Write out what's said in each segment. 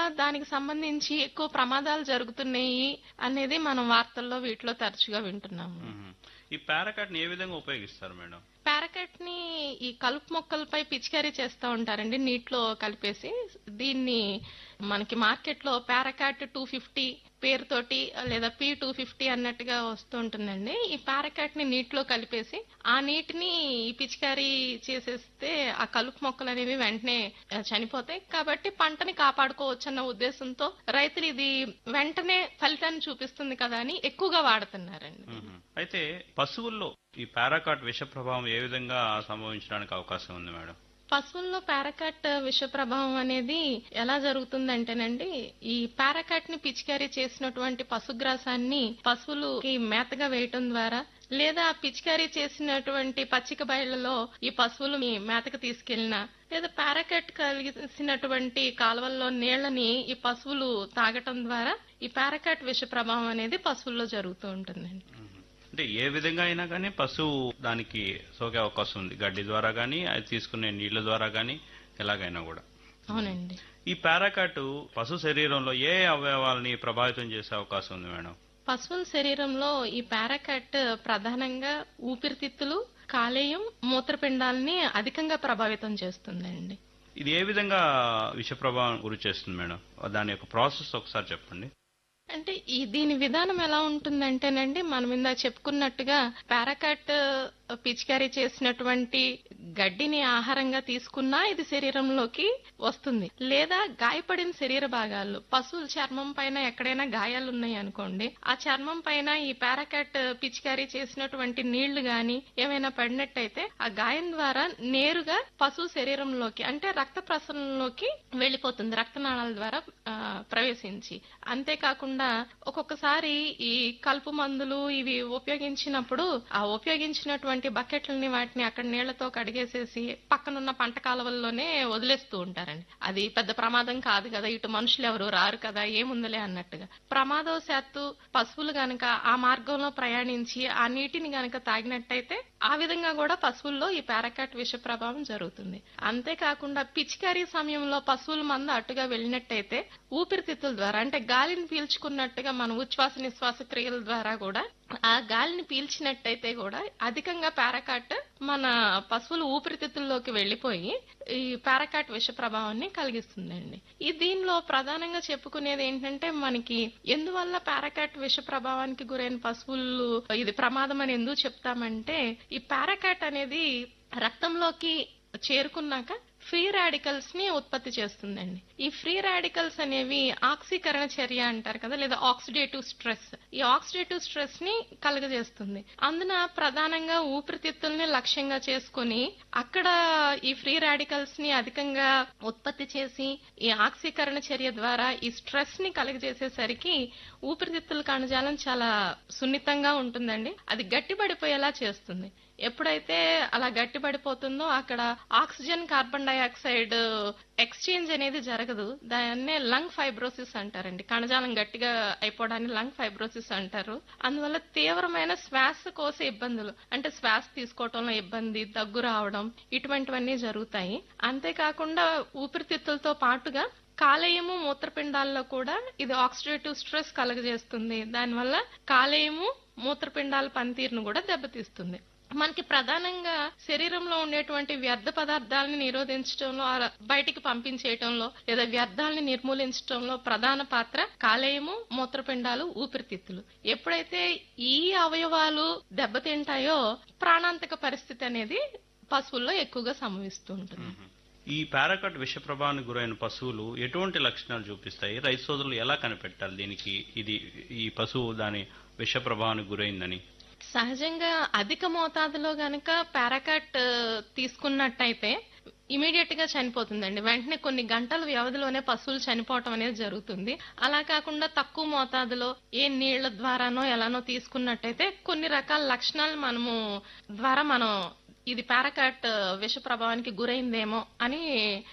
దానికి సంబంధించి ఎక్కువ ప్రమాదాలు జరుగుతున్నాయి అనేది మనం వార్తల్లో వీటిలో తరచుగా వింటున్నాము మ్మ్. ఈ పారాకాట్ ని ఏ విధంగా ఉపయోగిస్తారు మేడం పారాకట్ ని ఈ కలుపు మొక్కలపై పిచికారీ చేస్తూ ఉంటారండి నీటిలో కలిపేసి దీన్ని మనకి మార్కెట్ లో పారాకాట్ టూ ఫిఫ్టీ పేరుతోటి లేదా పి టూ ఫిఫ్టీ అన్నట్టుగా వస్తూ ఉంటుందండి ఈ పారాకాట్ ని నీటిలో కలిపేసి ఆ నీటిని ఈ పిచికారీ చేసేస్తే ఆ కలుపు మొక్కలు అనేవి వెంటనే ఆ, చనిపోతాయి కాబట్టి పంటని కాపాడుకోవచ్చు అన్న ఉద్దేశంతో రైతులు ఇది వెంటనే ఫలితాన్ని చూపిస్తుంది కదా అని ఎక్కువగా వాడుతున్నారండి మ్మ్. అయితే పశువుల్లో ఈ పారాకాట్ విష ప్రభావం ఏ విధంగా సంభవించడానికి అవకాశం ఉంది మేడం పశువుల్లో పారాకాట్ విష ప్రభావం అనేది ఎలా జరుగుతుందంటేనండి ఈ పారాకాట్ ని పిచికారీ చేసినటువంటి పశుగ్రాసాన్ని పశువులకి మేతగా వేయటం ద్వారా లేదా పిచికారీ చేసినటువంటి పచ్చిక బయళ్లలో ఈ పశువులు మీ మేతకు తీసుకెళ్లినా లేదా పారాకాట్ కలిసినటువంటి కాలువల్లో నీళ్లని ఈ పశువులు తాగటం ద్వారా ఈ పారాకాట్ విష ప్రభావం అనేది పశువుల్లో జరుగుతూ ఉంటుందండి మ్మ్. అంటే ఏ విధంగా అయినా కానీ పశువు దానికి సోకే అవకాశం ఉంది గడ్డి ద్వారా కానీ అది తీసుకునే నీళ్ల ద్వారా కానీ ఎలాగైనా కూడా అవునండి ఈ పారాకాట్ పశు శరీరంలో ఏ అవయవాలని ప్రభావితం చేసే అవకాశం ఉంది మేడం పశువుల శరీరంలో ఈ పారాకాట్ ప్రధానంగా ఊపిరితిత్తులు కాలేయం మూత్రపిండాలని అధికంగా ప్రభావితం చేస్తుందండి ఇది ఏ విధంగా విష ప్రభావం గురి చేస్తుంది మేడం దాని యొక్క ప్రాసెస్ ఒకసారి చెప్పండి అంటే ఈ దీని విధానం ఎలా ఉంటుందంటేనండి మనం ఇందా చెప్పుకున్నట్టుగా పారాకాట్ పిచికారీ చేసినటువంటి గడ్డిని ఆహారంగా తీసుకున్నా ఇది శరీరంలోకి వస్తుంది లేదా గాయపడిన శరీర భాగాలు పశువుల చర్మం పైన ఎక్కడైనా గాయాలు ఉన్నాయి అనుకోండి ఆ చర్మం పైన ఈ పారాకాట్ పిచికారీ చేసినటువంటి నీళ్లు గాని ఏమైనా పడినట్టయితే ఆ గాయం ద్వారా నేరుగా పశువు శరీరంలోకి అంటే రక్త ప్రసరణలోకి వెళ్ళిపోతుంది రక్తనాళాల ద్వారా ఆ, ప్రవేశించి అంతేకాకుండా ఒక్కొక్కసారి ఈ కలుపు మందులు ఇవి ఉపయోగించినప్పుడు ఆ ఉపయోగించినటువంటి బకెట్లని వాటిని అక్కడ నీళ్లతో కడిగేసేసి పక్కనున్న పంట కాలువల్లోనే వదిలేస్తూ ఉంటారండి అది పెద్ద ప్రమాదం కాదు కదా ఇటు మనుషులు ఎవరు రారు కదా ఏముందిలే అన్నట్టుగా ప్రమాదవశాత్తు పశువులు గనక ఆ మార్గంలో ప్రయాణించి ఆ నీటిని గనక తాగినట్టయితే ఆ విధంగా కూడా పశువుల్లో ఈ పారాకాట్ విష ప్రభావం జరుగుతుంది అంతేకాకుండా పిచికారీ సమయంలో పశువుల మంద అటుగా వెళ్ళినట్టయితే ఊపిరితిత్తుల ద్వారా అంటే గాలిని పీల్చుకున్నట్టుగా మన ఉచ్ఛ్వాస నిశ్వాస క్రియల ద్వారా కూడా ఆ గాలిని పీల్చినట్టయితే కూడా అధికంగా పారాకాట్ మన పశువుల ఊపిరితిత్తుల్లోకి వెళ్లిపోయి ఈ పారాకాట్ విష ప్రభావాన్ని కలిగిస్తుందండి ఈ దీనిలో ప్రధానంగా చెప్పుకునేది ఏంటంటే మనకి ఎందువల్ల పారాకాట్ విష ప్రభావానికి గురైన పశువులు ఇది ప్రమాదం అని ఎందుకు చెప్తామంటే ఈ పారాకాట్ అనేది రక్తంలోకి చేరుకున్నాక ఫ్రీ రాడికల్స్ ని ఉత్పత్తి చేస్తుందండి ఈ ఫ్రీ రాడికల్స్ అనేవి ఆక్సీకరణ చర్య అంటారు కదా లేదా ఆక్సిడేటివ్ స్ట్రెస్ ఈ ఆక్సిడేటివ్ స్ట్రెస్ ని కలుగజేస్తుంది అందున ప్రధానంగా ఊపిరితిత్తుల్ని లక్ష్యంగా చేసుకుని అక్కడ ఈ ఫ్రీ రాడికల్స్ ని అధికంగా ఉత్పత్తి చేసి ఈ ఆక్సీకరణ చర్య ద్వారా ఈ స్ట్రెస్ ని కలుగజేసేసరికి ఊపిరితిత్తుల కణజాలం చాలా సున్నితంగా ఉంటుందండి అది గట్టిపడిపోయేలా చేస్తుంది ఎప్పుడైతే అలా గట్టిపడిపోతుందో అక్కడ ఆక్సిజన్ కార్బన్ డైఆక్సైడ్ ఎక్స్చేంజ్ అనేది జరగదు దాన్నే లంగ్ ఫైబ్రోసిస్ అంటారండి కణజాలం గట్టిగా అయిపోవడాన్ని లంగ్ ఫైబ్రోసిస్ అంటారు అందువల్ల తీవ్రమైన శ్వాసకోశ ఇబ్బందులు అంటే శ్వాస తీసుకోవటంలో ఇబ్బంది దగ్గు రావడం ఇటువంటివన్నీ జరుగుతాయి అంతేకాకుండా ఊపిరితిత్తులతో పాటుగా కాలేయము మూత్రపిండాల్లో కూడా ఇది ఆక్సిడేటివ్ స్ట్రెస్ కలగజేస్తుంది దానివల్ల కాలేయము మూత్రపిండాల పనితీరును కూడా దెబ్బతీస్తుంది మనకి ప్రధానంగా శరీరంలో ఉండేటువంటి వ్యర్థ పదార్థాలని నిరోధించడంలో ఆ బయటికి పంపించేయటంలో లేదా వ్యర్థాలని నిర్మూలించడంలో ప్రధాన పాత్ర కాలేయము మూత్రపిండాలు ఊపిరితిత్తులు ఎప్పుడైతే ఈ అవయవాలు దెబ్బతింటాయో ప్రాణాంతక పరిస్థితి అనేది పశువుల్లో ఎక్కువగా సంభవిస్తూ ఉంటుంది ఈ పారాకాట్ విష ప్రభావానికి గురైన పశువులు ఎటువంటి లక్షణాలు చూపిస్తాయి రైతు సోదరులు ఎలా కనిపెట్టాలి దీనికి ఇది ఈ పశువు దాని విష ప్రభావానికి గురైందని సహజంగా అధిక మోతాదులో గనక పారాకాట్ ఆ, తీసుకున్నట్టయితే ఇమీడియట్ గా చనిపోతుందండి వెంటనే కొన్ని గంటల వ్యవధిలోనే పశువులు చనిపోవటం అనేది జరుగుతుంది అలా కాకుండా తక్కువ మోతాదులో ఏ నీళ్ల ద్వారానో ఎలానో తీసుకున్నట్టయితే కొన్ని రకాల లక్షణాలు మనము ద్వారా మనం ఇది పారాకాట్ విష ప్రభావానికి గురైందేమో అని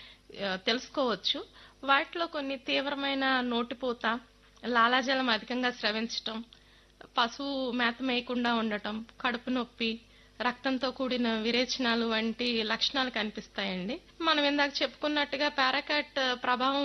ఆ, తెలుసుకోవచ్చు వాటిలో కొన్ని తీవ్రమైన నోటిపూత లాలాజలం అధికంగా స్రవించటం పశువు మేత మేయకుండా ఉండటం కడుపు నొప్పి రక్తంతో కూడిన విరేచనాలు వంటి లక్షణాలు కనిపిస్తాయండి మనం ఇందాక చెప్పుకున్నట్టుగా పారాకాట్ ప్రభావం